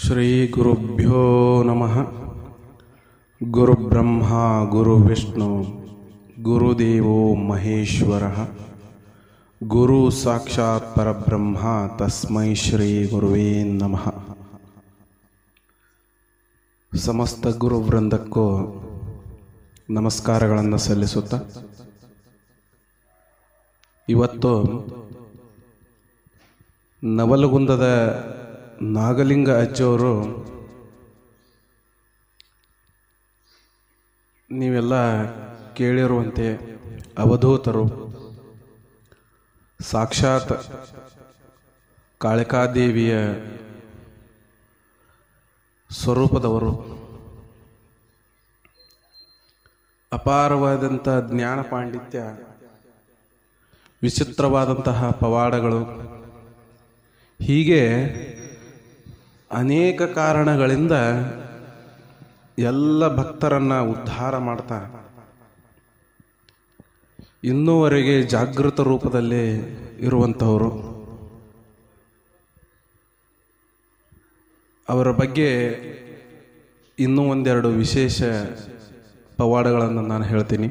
ಶ್ರೀಗುರುಭ್ಯೋ ನಮಃ ಗುರುಬ್ರಹ್ಮ ಗುರುವಿಷ್ಣು ಗುರುದೇವೋ ಮಹೇಶ್ವರ ಗುರು ಸಾಕ್ಷಾತ್ ಪರಬ್ರಹ್ಮ ತಸ್ಮೈ ಶ್ರೀ ಗುರುವೇ ನಮಃ ಸಮಸ್ತ ಗುರು ವೃಂದಕ್ಕೂ ನಮಸ್ಕಾರಗಳನ್ನು ಸಲ್ಲಿಸುತ್ತಾ ಇವತ್ತು ನವಲಗುಂದದ ನಾಗಲಿಂಗ ಅಜ್ಜವರು ನೀವೆಲ್ಲ ಕೇಳಿರುವಂತೆ ಅವಧೂತರು ಸಾಕ್ಷಾತ್ ಕಾಳಿಕಾದೇವಿಯ ಸ್ವರೂಪದವರು ಅಪಾರವಾದಂಥ ಜ್ಞಾನ ಪಾಂಡಿತ್ಯ ವಿಚಿತ್ರವಾದಂತಹ ಪವಾಡಗಳು ಹೀಗೆ ಅನೇಕ ಕಾರಣಗಳಿಂದ ಎಲ್ಲ ಭಕ್ತರನ್ನ ಉದ್ಧಾರ ಮಾಡ್ತಾ ಇನ್ನೂವರೆಗೆ ಜಾಗೃತ ರೂಪದಲ್ಲಿ ಇರುವಂತಹವರು ಅವರ ಬಗ್ಗೆ ಇನ್ನೂ ಒಂದೆರಡು ವಿಶೇಷ ಪವಾಡಗಳನ್ನು ನಾನು ಹೇಳ್ತೀನಿ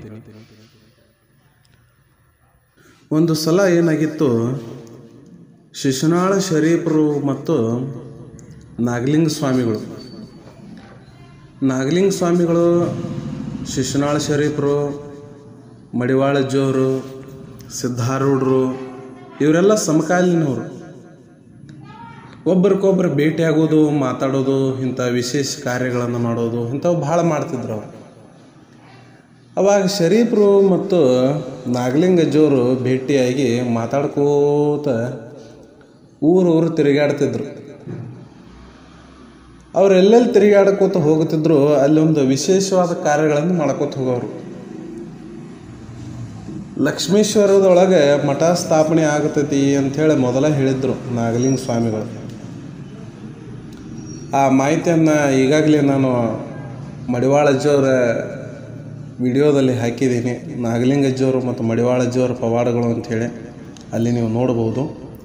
ಒಂದು ಸಲ ಏನಾಗಿತ್ತು ಶಿಶುನಾಳ ಶರೀಫರು ಮತ್ತು ನಾಗಲಿಂಗ ಸ್ವಾಮಿಗಳು ನಾಗಲಿಂಗ ಸ್ವಾಮಿಗಳು ಶಿಶುನಾಳ ಶರೀಫರು ಮಡಿವಾಳಜ್ಜವರು ಸಿದ್ಧಾರೂಢರು ಇವರೆಲ್ಲ ಸಮಕಾಲೀನವರು ಒಬ್ಬರಿಗೊಬ್ಬರು ಭೇಟಿಯಾಗೋದು ಮಾತಾಡೋದು ಇಂಥ ವಿಶೇಷ ಕಾರ್ಯಗಳನ್ನು ಮಾಡೋದು ಇಂಥವು ಭಾಳ ಮಾಡ್ತಿದ್ರು ಅವರು ಅವಾಗ ಶರೀಫರು ಮತ್ತು ನಾಗಲಿಂಗಜ್ಜವರು ಭೇಟಿಯಾಗಿ ಮಾತಾಡ್ಕೋತ ಊರು ಊರು ತಿರುಗಾಡ್ತಿದ್ರು ಅವ್ರು ಎಲ್ಲೆಲ್ಲಿ ತಿರುಗಾಡ್ಕೋತ ಹೋಗುತ್ತಿದ್ರು ಅಲ್ಲೊಂದು ವಿಶೇಷವಾದ ಕಾರ್ಯಗಳನ್ನು ಮಾಡ್ಕೋತ ಹೋಗೋರು ಲಕ್ಷ್ಮೀಶ್ವರದೊಳಗೆ ಮಠ ಸ್ಥಾಪನೆ ಆಗತೈತಿ ಅಂಥೇಳಿ ಮೊದಲ ಹೇಳಿದ್ರು ನಾಗಲಿಂಗ ಸ್ವಾಮಿಗಳು ಆ ಮಾಹಿತಿಯನ್ನು ಈಗಾಗಲೇ ನಾನು ಮಡಿವಾಳಜ್ಜವರ ವಿಡಿಯೋದಲ್ಲಿ ಹಾಕಿದ್ದೀನಿ ನಾಗಲಿಂಗಜ್ಜವರು ಮತ್ತು ಮಡಿವಾಳಜ್ಜವರ ಪವಾಡಗಳು ಅಂಥೇಳಿ ಅಲ್ಲಿ ನೀವು ನೋಡ್ಬೋದು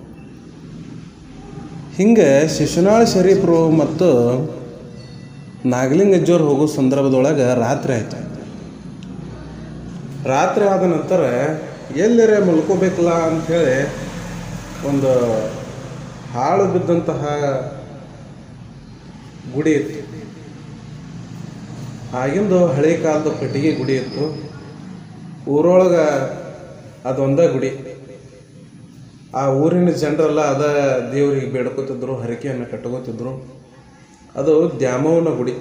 ಹಿಂಗೆ ಶಿಶುನಾಳ ಶರೀಫರು ಮತ್ತು ನಾಗಲಿಂಗಜ್ಜವ್ರು ಹೋಗೋ ಸಂದರ್ಭದೊಳಗೆ ರಾತ್ರಿ ಆಯ್ತು ರಾತ್ರಿ ಆದ ನಂತರ ಎಲ್ಲರೇ ಮಲ್ಕೋಬೇಕಲ್ಲ ಅಂಥೇಳಿ ಒಂದು ಹಾಳು ಬಿದ್ದಂತಹ ಗುಡಿ ಇತ್ತು ಆಗಿಂದು ಹಳೆ ಕಾಲದ ಕಟ್ಟಿಗೆ ಗುಡಿ ಇತ್ತು ಊರೊಳಗೆ ಅದೊಂದೇ ಗುಡಿ ಆ ಊರಿನ ಜನರೆಲ್ಲ ಅದ ದೇವರಿಗೆ ಬೇಡ್ಕೋತಿದ್ರು ಹರಕೆಯನ್ನು ಕಟ್ಕೋತಿದ್ರು ಅದು ದ್ಯಾಮವ್ವನ ಗುಡಿ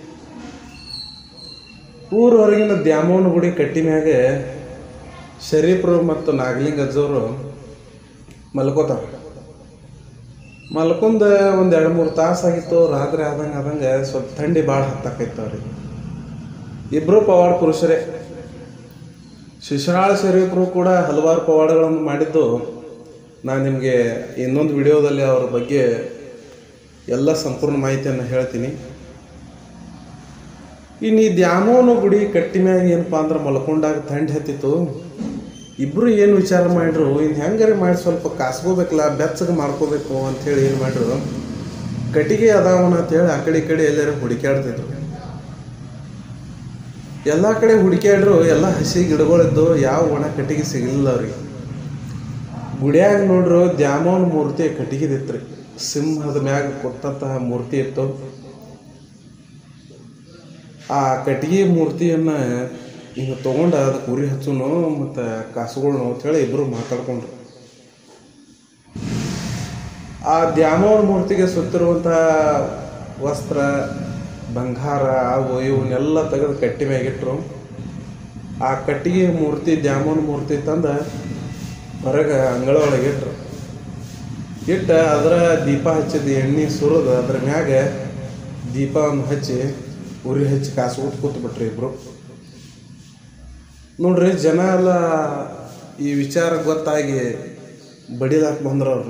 ಊರ ಹೊರಗಿನ ದ್ಯಾಮವ್ವನ ಗುಡಿ ಕಟ್ಟಿ ಮ್ಯಾಗೆ ಶರೀಫರು ಮತ್ತು ನಾಗಲಿಂಗ ಅಜ್ಜವರು ಮಲ್ಕೋತಾರ ಮಲ್ಕೊಂಡ ಒಂದು ಎರಡು ಮೂರು ತಾಸು ಆಗಿತ್ತು ರಾತ್ರಿ ಆದಂಗೆ ಆದಂಗೆ ಸ್ವಲ್ಪ ಥಂಡಿ ಭಾಳ ಹತ್ತಾಕೈತೆ ಅವ್ರಿಗೆ ಇಬ್ಬರು ಪವಾಡ ಪುರುಷರೇ ಶಿಶುನಾಳ ಶರೀಫರು ಕೂಡ ಹಲವಾರು ಪವಾಡಗಳನ್ನು ಮಾಡಿದ್ದು ನಾನು ನಿಮಗೆ ಇನ್ನೊಂದು ವಿಡಿಯೋದಲ್ಲಿ ಅವರ ಬಗ್ಗೆ ಎಲ್ಲ ಸಂಪೂರ್ಣ ಮಾಹಿತಿಯನ್ನು ಹೇಳ್ತೀನಿ ಇನ್ನು ಈ ದ್ಯಾಮೋನ ಗುಡಿ ಕಟ್ಟಿ ಮ್ಯಾಗ ಏನಪ್ಪ ಅಂದ್ರೆ ಮಲ್ಕೊಂಡಾಗ ಥಂಡಿ ಹತ್ತಿತ್ತು ಇಬ್ಬರು ಏನು ವಿಚಾರ ಮಾಡ್ರು ಇನ್ನು ಹೆಂಗಾರೆ ಮಾಡಿ ಸ್ವಲ್ಪ ಕಾಸ್ಕೋಬೇಕಲ್ಲ ಬೆಚ್ಚಗೆ ಮಾಡ್ಕೋಬೇಕು ಅಂಥೇಳಿ ಏನು ಮಾಡ್ರು ಕಟ್ಟಿಗೆ ಅದಾವನ ಅಂತೇಳಿ ಆ ಕಡೆ ಈ ಕಡೆ ಎಲ್ಲಾರು ಹುಡುಕ್ಯಾಡ್ತಿದ್ರು ಎಲ್ಲ ಕಡೆ ಹುಡುಕ್ಯಾಡ್ರು ಎಲ್ಲ ಹಸಿ ಗಿಡಗಳಿದ್ದು ಯಾವ ಒಣ ಕಟ್ಟಿಗೆ ಸಿಗಲಿಲ್ಲ ಅವ್ರಿಗೆ ಗುಡಿಯಾಗ ನೋಡ್ರು ದ್ಯಾಮೋನ್ ಮೂರ್ತಿ ಕಟ್ಟಿಗೆದಿತ್ರಿ ಸಿಂಹದ ಮ್ಯಾಗ ಕೊತ್ತಂತಹ ಮೂರ್ತಿ ಇತ್ತು ಆ ಕಟ್ಟಿಗೆ ಮೂರ್ತಿಯನ್ನ ಹಿಂಗೆ ತೊಗೊಂಡು ಅದಕ್ಕೆ ಉರಿ ಹಚ್ಚುನು ಮತ್ತು ಕಾಸುಗಳು ಅಂತೇಳಿ ಇಬ್ಬರು ಮಾತಾಡ್ಕೊಂಡ್ರು ಆ ದ್ಯಾಮೋನ್ ಮೂರ್ತಿಗೆ ಸುತ್ತಿರುವಂಥ ವಸ್ತ್ರ ಬಂಗಾರ ಅವು ಇವನ್ನೆಲ್ಲ ತೆಗೆದು ಕಟ್ಟಿ ಮ್ಯಾಗಿಟ್ರು ಆ ಕಟ್ಟಿಗೆ ಮೂರ್ತಿ ದ್ಯಾಮೋನ್ ಮೂರ್ತಿ ತಂದು ಹೊರಗೆ ಅಂಗಳ ಒಳಗೆ ಇಟ್ರು ಇಟ್ಟು ಅದರ ದೀಪ ಹಚ್ಚಿದ ಎಣ್ಣೆ ಸುರಿದು ಅದ್ರ ಮ್ಯಾಗ ದೀಪವನ್ನು ಹಚ್ಚಿ ಉರಿ ಹಚ್ಚಿ ಕಾಸು ಊಟ ಕೂತ್ಬಿಟ್ರಿ ಇಬ್ರು ನೋಡ್ರಿ ಜನ ಎಲ್ಲ ಈ ವಿಚಾರ ಗೊತ್ತಾಗಿ ಬಡಿಲಾಕ ಬಂದ್ರು ಅವ್ರು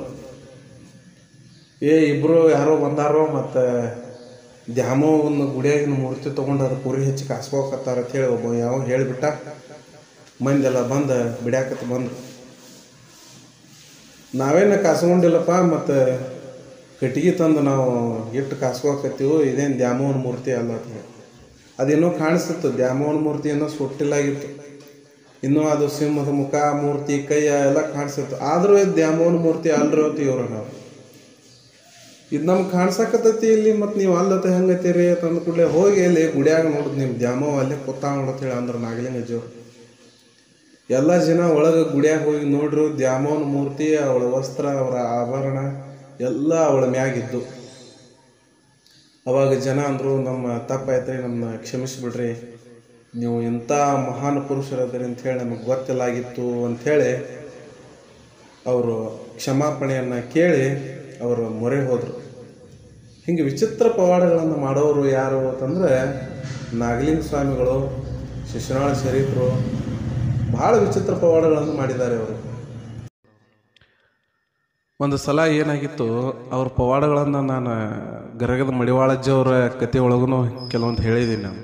ಏ ಇಬ್ಬರು ಯಾರೋ ಬಂದಾರೋ ಮತ್ತು ದ್ಯಾಮವ್ವನ ಗುಡಿಯಾಗಿನ ಮೂರ್ತಿ ತೊಗೊಂಡು ಅದಕ್ಕೆ ಉರಿ ಹಚ್ಚಿ ಕಾಸ್ಕೋಕತ್ತಾರ ಅಂತೇಳಿ ಒಬ್ಬ ಯಾವ ಹೇಳಿಬಿಟ್ಟ ಮಂದೆಲ್ಲ ಬಂದು ಬಿಡ್ಯಾಕತ್ ಬಂದ್ರು ನಾವೇನು ಕಾಸ್ಕೊಂಡಿಲ್ಲಪ್ಪ ಮತ್ತು ಕಟ್ಟಿಗೆ ತಂದು ನಾವು ಇಟ್ಟು ಕಾಸ್ಕೋಕತ್ತೀವೋ ಇದೇನು ದ್ಯಾಮವ್ವನ ಮೂರ್ತಿ ಅಲ್ಲ ಅಂತ ಹೇಳಿ ಅದೇನೋ ಕಾಣಿಸ್ತಿತ್ತು ದ್ಯಾಮವ್ವನ ಮೂರ್ತಿ ಏನೋ ಸುಟ್ಟಿಲ್ಲಾಗಿತ್ತು ಇನ್ನೂ ಅದು ಸಿಂಹದ ಮುಖ ಮೂರ್ತಿ ಕೈಯ ಎಲ್ಲ ಕಾಣಿಸ್ತಿತ್ತು ಆದರೂ ಇದು ದ್ಯಾಮವ್ವನ ಮೂರ್ತಿ ಅಲ್ರಿ ಅಂತ ಇವ್ರು ನಾವು ಇದು ನಮ್ಗೆ ಕಾಣ್ಸಕತ್ತೈತಿ ಇಲ್ಲಿ ಮತ್ತು ನೀವು ಅಲ್ಲತ್ತ ಹೆಂಗತ್ತೀರಿ ಅಂತ ಅಂದ ಕೂಡಲೇ ಹೋಗಿ ಅಲ್ಲಿ ಗುಡಿಯಾಗ ನೋಡಿದ್ ನಿಮ್ಮ ದ್ಯಾಮವ್ವ ಅಲ್ಲೇ ಕೂತಾಳ ಅಂತೇಳಿ ಅಂದ್ರೆ ನಾಗಲಿಂಗಜ್ಜವ್ರು ಎಲ್ಲ ಜನ ಒಳಗೆ ಗುಡಿಯಾಗ ಹೋಗಿ ನೋಡ್ರು ದ್ಯಾಮವ್ವನ ಮೂರ್ತಿ ಅವಳ ವಸ್ತ್ರ ಅವರ ಆಭರಣ ಎಲ್ಲ ಅವಳ ಮ್ಯಾಗಿದ್ದು ಅವಾಗ ಜನ ಅಂದರು ನಮ್ಮ ತಪ್ಪಾಯ್ತ್ರಿ ನಮ್ಮನ್ನ ಕ್ಷಮಿಸಿಬಿಡ್ರಿ ನೀವು ಎಂಥ ಮಹಾನ್ ಪುರುಷರದ್ರಿ ಅಂಥೇಳಿ ನಮಗೆ ಗೊತ್ತಿಲ್ಲಾಗಿತ್ತು ಅಂಥೇಳಿ ಅವರು ಕ್ಷಮಾಪಣೆಯನ್ನು ಕೇಳಿ ಅವರು ಮೊರೆ ಹೋದರು ಹಿಂಗೆ ವಿಚಿತ್ರ ಪವಾಡಗಳನ್ನು ಮಾಡೋರು ಯಾರು ಅಂತಂದರೆ ನಾಗಲಿಂಗ ಸ್ವಾಮಿಗಳು ಶಿಶುನಾಳ ಶರೀಫರು ಭಾಳ ವಿಚಿತ್ರ ಪವಾಡಗಳನ್ನು ಮಾಡಿದ್ದಾರೆ ಅವರು ಒಂದು ಸಲ ಏನಾಗಿತ್ತು ಅವ್ರ ಪವಾಡಗಳನ್ನು ನಾನು ಗರಗದ ಮಡಿವಾಳಜ್ಜಿ ಅವರ ಕತೆ ಒಳಗೂ ಕೆಲವೊಂದು ಹೇಳಿದ್ದೀನಿ ನಾನು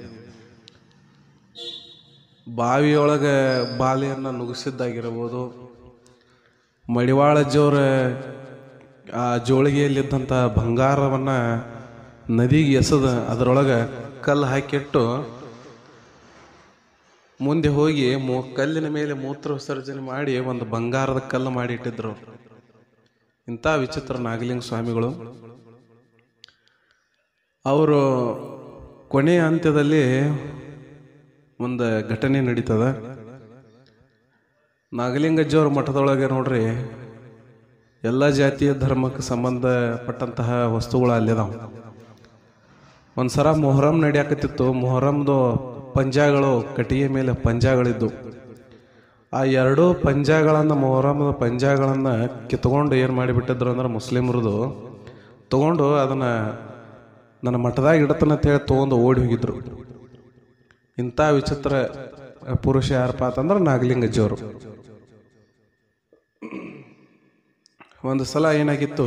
ಬಾವಿಯೊಳಗೆ ಬಾಲೆಯನ್ನು ನುಗ್ಗಿಸಿದ್ದಾಗಿರ್ಬೋದು ಮಡಿವಾಳಜ್ಜಿಯವರ ಆ ಜೋಳಿಗೆಯಲ್ಲಿದ್ದಂಥ ಬಂಗಾರವನ್ನು ನದಿಗೆ ಎಸೆದು ಅದರೊಳಗೆ ಕಲ್ಲು ಹಾಕಿಟ್ಟು ಮುಂದೆ ಹೋಗಿ ಮೂ ಕಲ್ಲಿನ ಮೇಲೆ ಮೂತ್ರ ವಿಸರ್ಜನೆ ಮಾಡಿ ಒಂದು ಬಂಗಾರದ ಕಲ್ಲು ಮಾಡಿ ಇಟ್ಟಿದ್ರು ಇಂಥ ವಿಚಿತ್ರ ನಾಗಲಿಂಗ ಸ್ವಾಮಿಗಳು ಅವರು ಕೊನೆಯ ಹಂತದಲ್ಲಿ ಒಂದು ಘಟನೆ ನಡೀತದ ನಾಗಲಿಂಗಜ್ಜಿಯವ್ರ ಮಠದೊಳಗೆ ನೋಡ್ರಿ ಎಲ್ಲ ಜಾತಿಯ ಧರ್ಮಕ್ಕೆ ಸಂಬಂಧಪಟ್ಟಂತಹ ವಸ್ತುಗಳು ಅಲ್ಲಿದಾವೆ ಒಂದು ಸಲ ಮೊಹರಂ ನಡೆಯಾಕತ್ತಿತ್ತು ಮೊಹರಂದು ಪಂಜಾಗಳು ಕಟ್ಟಿಗೆ ಮೇಲೆ ಪಂಜಾಗಳಿದ್ದು ಆ ಎರಡೂ ಪಂಜಾಗಳನ್ನು ಮೊಹರಮದ ಪಂಜಾಗಳನ್ನು ಕಿತ್ಕೊಂಡು ಏನು ಮಾಡಿಬಿಟ್ಟಿದ್ರು ಅಂದ್ರೆ ಮುಸ್ಲಿಮರದು ತಗೊಂಡು ಅದನ್ನು ನನ್ನ ಮಠದಾಗ ಇಡತನ ಅಂತೇಳಿ ತೊಗೊಂಡು ಓಡಿ ಹೋಗಿದ್ರು ಇಂಥ ವಿಚಿತ್ರ ಪುರುಷ ಯಾರಪ್ಪ ಅಂತಂದ್ರೆ ನಾಗಲಿಂಗಜ್ಜಿಯವರು ಒಂದು ಸಲ ಏನಾಗಿತ್ತು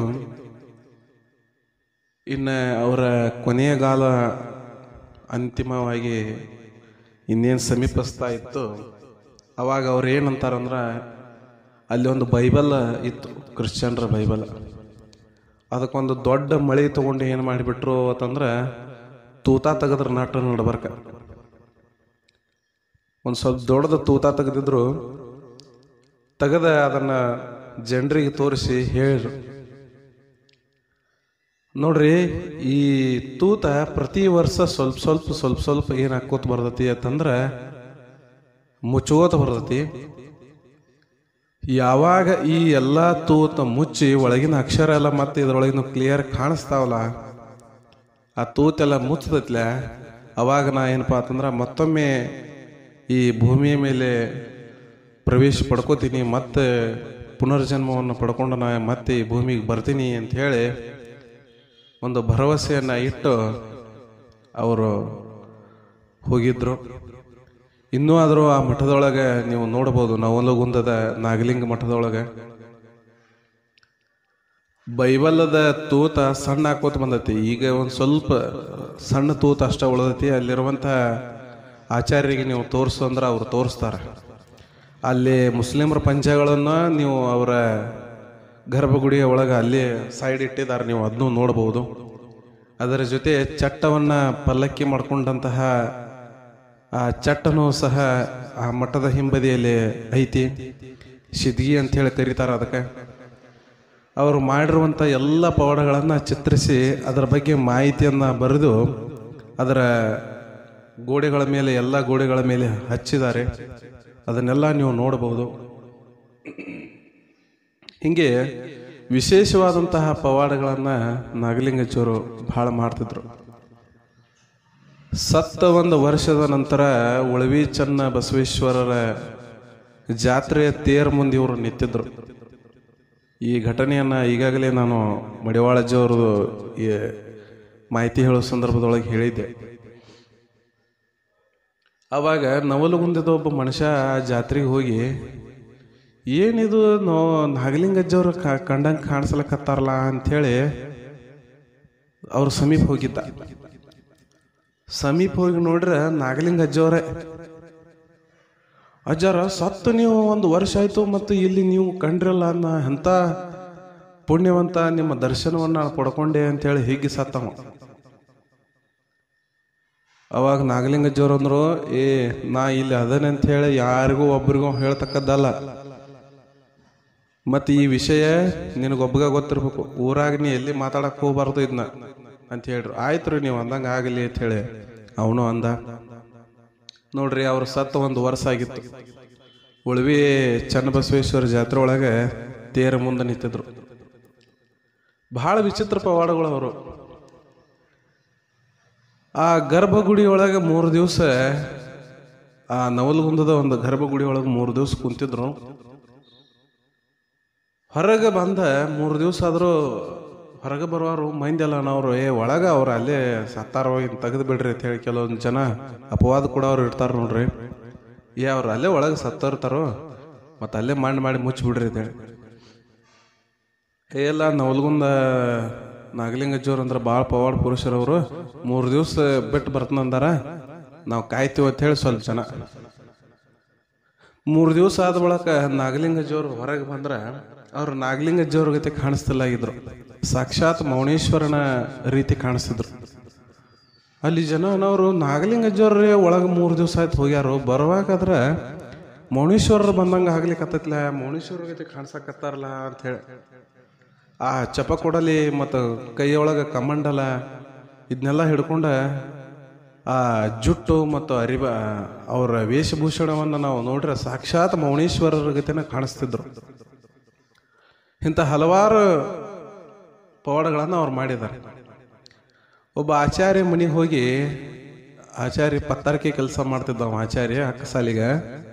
ಇನ್ನು ಅವರ ಕೊನೆಯ ಕಾಲ ಅಂತಿಮವಾಗಿ ಇನ್ನೇನು ಸಮೀಪಿಸ್ತಾ ಇತ್ತು ಅವಾಗ ಅವ್ರು ಏನಂತಾರಂದ್ರೆ ಅಲ್ಲಿ ಒಂದು ಬೈಬಲ್ ಇತ್ತು ಕ್ರಿಶ್ಚಿಯನ್ರ ಬೈಬಲ್ ಅದಕ್ಕೊಂದು ದೊಡ್ಡ ಮಳೆ ತಗೊಂಡು ಏನು ಮಾಡಿಬಿಟ್ರು ಅಂತಂದ್ರೆ ತೂತ ತೆಗೆದ್ರ ನಾಟ ನಡ್ಬರ್ಕ ಒಂದು ಸ್ವಲ್ಪ ದೊಡ್ಡದ ತೂತ ತೆಗೆದಿದ್ರು ತೆಗೆದ ಅದನ್ನು ಜನರಿಗೆ ತೋರಿಸಿ ಹೇಳಿರು ನೋಡ್ರಿ ಈ ತೂತ ಪ್ರತಿ ವರ್ಷ ಸ್ವಲ್ಪ ಸ್ವಲ್ಪ ಸ್ವಲ್ಪ ಸ್ವಲ್ಪ ಏನು ಹಾಕೋತ ಬರ್ತೈತಿ ಅಂತಂದ್ರೆ ಮುಚ್ಚೋತ ಬರ್ತೈತಿ ಯಾವಾಗ ಈ ಎಲ್ಲ ತೂತ ಮುಚ್ಚಿ ಒಳಗಿನ ಅಕ್ಷರ ಎಲ್ಲ ಮತ್ತೆ ಇದ್ರೊಳಗಿನ ಕ್ಲಿಯರ್ ಕಾಣಿಸ್ತಾವಲ್ಲ ಆ ತೂತೆಲ್ಲ ಮುಚ್ಚದತ್ಲ ಅವಾಗ ನಾ ಏನಪ್ಪ ಅಂತಂದ್ರೆ ಮತ್ತೊಮ್ಮೆ ಈ ಭೂಮಿಯ ಮೇಲೆ ಪ್ರವೇಶ ಪಡ್ಕೋತೀನಿ ಮತ್ತೆ ಪುನರ್ಜನ್ಮವನ್ನು ಪಡ್ಕೊಂಡು ನಾ ಮತ್ತೆ ಈ ಭೂಮಿಗೆ ಬರ್ತೀನಿ ಅಂತ ಹೇಳಿ ಒಂದು ಭರವಸೆಯನ್ನು ಇಟ್ಟು ಅವರು ಹೋಗಿದ್ರು ಇನ್ನೂ ಆದರೂ ಆ ಮಠದೊಳಗೆ ನೀವು ನೋಡ್ಬೋದು ನವಲಗುಂದದ ನಾಗಲಿಂಗ ಮಠದೊಳಗೆ ಬೈಬಲದ ತೂತ ಸಣ್ಣ ಹಾಕೋತ ಬಂದೈತಿ ಈಗ ಒಂದು ಸ್ವಲ್ಪ ಸಣ್ಣ ತೂತ ಅಷ್ಟ ಉಳಿದೈತಿ ಅಲ್ಲಿರುವಂಥ ಆಚಾರ್ಯರಿಗೆ ನೀವು ತೋರಿಸು ಅಂದ್ರೆ ಅವ್ರು ತೋರಿಸ್ತಾರೆ ಅಲ್ಲಿ ಮುಸ್ಲಿಮರ ಪಂಚಗಳನ್ನು ನೀವು ಅವರ ಗರ್ಭಗುಡಿಯ ಒಳಗೆ ಅಲ್ಲಿ ಸೈಡ್ ಇಟ್ಟಿದ್ದಾರೆ ನೀವು ಅದನ್ನು ನೋಡ್ಬೋದು ಅದರ ಜೊತೆ ಚಟ್ಟವನ್ನು ಪಲ್ಲಕ್ಕಿ ಮಾಡ್ಕೊಂಡಂತಹ ಆ ಚಟ್ಟನು ಸಹ ಆ ಮಠದ ಹಿಂಬದಿಯಲ್ಲಿ ಐತಿ ಶಿದ್ಗಿ ಅಂತ ಹೇಳಿ ಕರೀತಾರೆ ಅದಕ್ಕೆ ಅವರು ಮಾಡಿರುವಂಥ ಎಲ್ಲ ಪವಾಡಗಳನ್ನು ಚಿತ್ರಿಸಿ ಅದರ ಬಗ್ಗೆ ಮಾಹಿತಿಯನ್ನು ಬರೆದು ಅದರ ಗೋಡೆಗಳ ಮೇಲೆ ಎಲ್ಲ ಗೋಡೆಗಳ ಮೇಲೆ ಹಚ್ಚಿದ್ದಾರೆ ಅದನ್ನೆಲ್ಲ ನೀವು ನೋಡಬಹುದು ಹೀಗೆ ವಿಶೇಷವಾದಂತಹ ಪವಾಡಗಳನ್ನು ನಾಗಲಿಂಗಚೂರು ಬಹಳ ಮಾಡ್ತಿದ್ರು ಸತ್ತ ಒಂದು ವರ್ಷದ ನಂತರ ಉಳವಿ ಚನ್ನ ಬಸವೇಶ್ವರರ ಜಾತ್ರೆಯ ತೇರ್ ಮುಂದೆ ಇವರು ನಿಂತಿದ್ರು ಈ ಘಟನೆಯನ್ನು ಈಗಾಗಲೇ ನಾನು ಮಡಿವಾಳಜ್ಜಿಯವರು ಈ ಮಾಹಿತಿ ಹೇಳೋ ಸಂದರ್ಭದೊಳಗೆ ಹೇಳಿದ್ದೆ ಆವಾಗ ನವಲಗುಂದದ ಒಬ್ಬ ಮನುಷ್ಯ ಆ ಜಾತ್ರೆಗೆ ಹೋಗಿ ಏನಿದು ನೋ ನಾಗಲಿಂಗಜ್ಜವ್ರು ಕಂಡಂಗೆ ಕಾಣಿಸ್ಲಕತ್ತಾರಲ್ಲ ಅಂಥೇಳಿ ಅವ್ರ ಸಮೀಪ ಹೋಗಿದ್ದ ಸಮೀಪ ಹೋಗಿ ನೋಡ್ರೆ ನಾಗಲಿಂಗ ಅಜ್ಜವ್ರೆ ಅಜ್ಜಾರ ಸತ್ತು ನೀವು ಒಂದು ವರ್ಷ ಆಯ್ತು ಮತ್ತು ಇಲ್ಲಿ ನೀವು ಕಂಡ್ರಲ್ಲ ಅನ್ನೋ ಎಂಥ ಪುಣ್ಯವಂತ ನಿಮ್ಮ ದರ್ಶನವನ್ನು ನಾನು ಪಡ್ಕೊಂಡೆ ಅಂತೇಳಿ ಹೀಗೆ ಸತ್ತವ ಅವಾಗ ನಾಗಲಿಂಗಜ್ಜವ್ರು ಅಂದ್ರು ಏ ನಾ ಇಲ್ಲಿ ಅದನೆ ಅಂತ ಹೇಳಿ ಯಾರಿಗೂ ಒಬ್ರಿಗೂ ಹೇಳ್ತಕ್ಕದ್ದಲ್ಲ ಮತ್ತೆ ಈ ವಿಷಯ ನಿನಗೊಬ್ಬಗ ಗೊತ್ತಿರ್ಬೇಕು ಊರಾಗ ನೀ ಎಲ್ಲಿ ಮಾತಾಡಕ್ ಹೋಗ್ಬಾರ್ದು ಇದನ್ನ ಅಂತ ಹೇಳ್ರು ಆಯ್ತು ರೀ ನೀವು ಅಂದಂಗ ಆಗಲಿ ಅಂತ ಹೇಳಿ ಅವನು ಅಂದ ನೋಡ್ರಿ ಅವ್ರ ಸತ್ತ ಒಂದು ವರ್ಷ ಆಗಿತ್ತು ಉಳ್ವಿ ಚನ್ನಬಸವೇಶ್ವರ ಜಾತ್ರೆ ಒಳಗೆ ತೇರ ಮುಂದೆ ನಿಂತಿದ್ರು ಬಹಳ ವಿಚಿತ್ರ ಪವಾಡಗಳು ಅವರು ಆ ಗರ್ಭಗುಡಿ ಒಳಗೆ ಮೂರು ದಿವಸ ಆ ನವಲಗುಂದದ ಒಂದು ಗರ್ಭಗುಡಿ ಒಳಗೆ ಮೂರು ದಿವಸ ಕುಂತಿದ್ರು ಹೊರಗೆ ಬಂದ ಮೂರು ದಿವಸ ಆದರೂ ಹೊರಗೆ ಬರುವಾರು ಮಂದಿಲ್ಲ ನಾವು ಏ ಒಳಗೆ ಅವ್ರು ಅಲ್ಲೇ ಸತ್ತಾರೋ ಇನ್ನು ತೆಗೆದು ಬಿಡ್ರಿ ಅಂತ ಹೇಳಿ ಕೆಲವೊಂದು ಜನ ಅಪವಾದ ಕೂಡ ಅವ್ರು ಇರ್ತಾರೆ ನೋಡ್ರಿ ಏ ಅವ್ರು ಅಲ್ಲೇ ಒಳಗೆ ಸತ್ತೋರ್ತಾರೋ ಮತ್ತು ಅಲ್ಲೇ ಮಾಡಿ ಮಾಡಿ ಮುಚ್ಚಿಬಿಡ್ರಿ ಅಂತ ಹೇಳಿ ಏ ಎಲ್ಲ ನವಲ್ಗುಂದ ನಾಗಲಿಂಗಜ್ಜವ್ರು ಅಂದ್ರೆ ಭಾಳ ಪವಾಡ ಪುರುಷರವರು ಮೂರು ದಿವಸ ಬಿಟ್ಟು ಬರ್ತನಂದಾರ ನಾವು ಕಾಯ್ತೀವಿ ಅಂತ ಹೇಳಿ ಸ್ವಲ್ಪ ಜನ ಮೂರು ದಿವಸ ಆದ ಬಳಿಕ ನಾಗಲಿಂಗಜ್ಜವ್ರು ಹೊರಗೆ ಬಂದ್ರೆ ಅವ್ರು ನಾಗಲಿಂಗಜ್ಜವ್ರ ಗತಿ ಕಾಣಿಸ್ತಿಲ್ಲ ಆಗಿದ್ರು ಸಾಕ್ಷಾತ್ ಮೌನೇಶ್ವರನ ರೀತಿ ಕಾಣಿಸ್ತಿದ್ರು ಅಲ್ಲಿ ಜನ ಅನ್ನೋರು ನಾಗಲಿಂಗಜ್ಜವ್ರೇ ಒಳಗೆ ಮೂರು ದಿವಸ ಆಯ್ತು ಹೋಗ್ಯಾರು ಬರುವಾಗಾದ್ರೆ ಮೌನೇಶ್ವರರು ಬಂದಂಗೆ ಆಗ್ಲಿಕ್ಕತ್ತೈತ್ಲ ಮೌನೇಶ್ವರ ಗತಿ ಕಾಣಿಸಕತ್ತಾರಲ್ಲ ಅಂತ ಹೇಳಿ ಆ ಚಪ ಕೊಡಲಿ ಮತ್ತು ಕೈಯೊಳಗೆ ಕಮಂಡಲ ಇದನ್ನೆಲ್ಲ ಹಿಡ್ಕೊಂಡ ಆ ಜುಟ್ಟು ಮತ್ತು ಅರಿಬ ಅವರ ವೇಷಭೂಷಣವನ್ನು ನಾವು ನೋಡ್ರೆ ಸಾಕ್ಷಾತ್ ಮೌನೇಶ್ವರರ ಗತಿನ ಕಾಣಿಸ್ತಿದ್ರು ಇಂಥ ಹಲವಾರು ಪವಾಡಗಳನ್ನು ಅವ್ರು ಮಾಡಿದ್ದಾರೆ ಒಬ್ಬ ಆಚಾರ್ಯ ಮನೆಗೆ ಹೋಗಿ ಆಚಾರ್ಯ ಪತ್ತಾರಿಕೆ ಕೆಲಸ ಮಾಡ್ತಿದ್ದ ಅವ ಆಚಾರ್ಯ ಅಕ್ಕಸಾಲಿಗ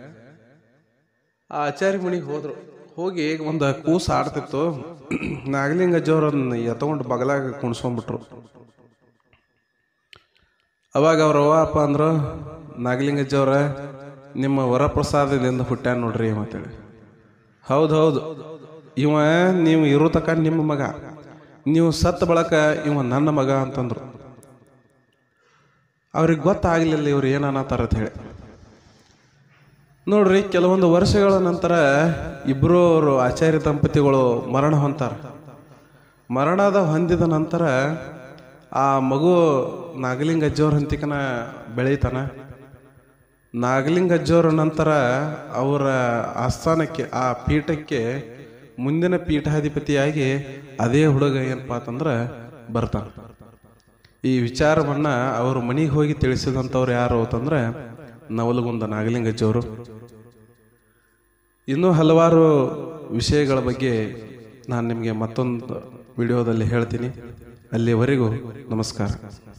ಆ ಆಚಾರ್ಯ ಮನೆಗೆ ಹೋದ್ರು ಹೋಗಿ ಒಂದು ಕೂಸು ಆಡ್ತಿತ್ತು ನಾಗಲಿಂಗಜ್ಜವ್ರನ್ನ ಎತ್ಕೊಂಡು ಬಗಲಾಗ ಕುಣಿಸ್ಕೊಂಡ್ಬಿಟ್ರು ಅವಾಗ ಅವ್ರ ಅವ್ವ ಅಪ್ಪ ಅಂದ್ರು ನಾಗಲಿಂಗಜ್ಜವ್ರ ನಿಮ್ಮ ವರಪ್ರಸಾದದಿಂದ ಹುಟ್ಟ್ಯಾನ ನೋಡ್ರಿ ಅಂತೇಳಿ ಹೌದು ಹೌದು ಇವ ನೀವು ಇರೋ ತಕ ನಿಮ್ಮ ಮಗ ನೀವು ಸತ್ತ ಬಳಕ ಇವ ನನ್ನ ಮಗ ಅಂತಂದ್ರು ಅವ್ರಿಗೆ ಗೊತ್ತಾಗ್ಲಿಲ್ಲ ಇವ್ರು ಏನನ್ನತ್ತಾರ ಅಂತ ಹೇಳಿ ನೋಡ್ರಿ ಕೆಲವೊಂದು ವರ್ಷಗಳ ನಂತರ ಇಬ್ಬರು ಅವರು ಆಚಾರ್ಯ ದಂಪತಿಗಳು ಮರಣ ಹೊಂತಾರ ಮರಣದ ಹೊಂದಿದ ನಂತರ ಆ ಮಗು ನಾಗಲಿಂಗ ಅಜ್ಜವ್ರ ಹಂತಿಕನ ಬೆಳೀತಾನ ನಾಗಲಿಂಗ ಅಜ್ಜವ್ರ ನಂತರ ಅವರ ಆಸ್ಥಾನಕ್ಕೆ ಆ ಪೀಠಕ್ಕೆ ಮುಂದಿನ ಪೀಠಾಧಿಪತಿಯಾಗಿ ಅದೇ ಹುಡುಗ ಏನಪ್ಪಾ ಅಂತಂದ್ರೆ ಬರ್ತಾನ ಈ ವಿಚಾರವನ್ನ ಅವ್ರ ಮನೆಗೆ ಹೋಗಿ ತಿಳಿಸಿದಂಥವ್ರು ಯಾರು ಅಂತಂದ್ರೆ ನವಲಗುಂದ ನಾಗಲಿಂಗಜ್ಜವರು ಇನ್ನೂ ಹಲವಾರು ವಿಷಯಗಳ ಬಗ್ಗೆ ನಾನು ನಿಮಗೆ ಮತ್ತೊಂದು ವಿಡಿಯೋದಲ್ಲಿ ಹೇಳ್ತೀನಿ ಅಲ್ಲಿವರೆಗೂ ನಮಸ್ಕಾರ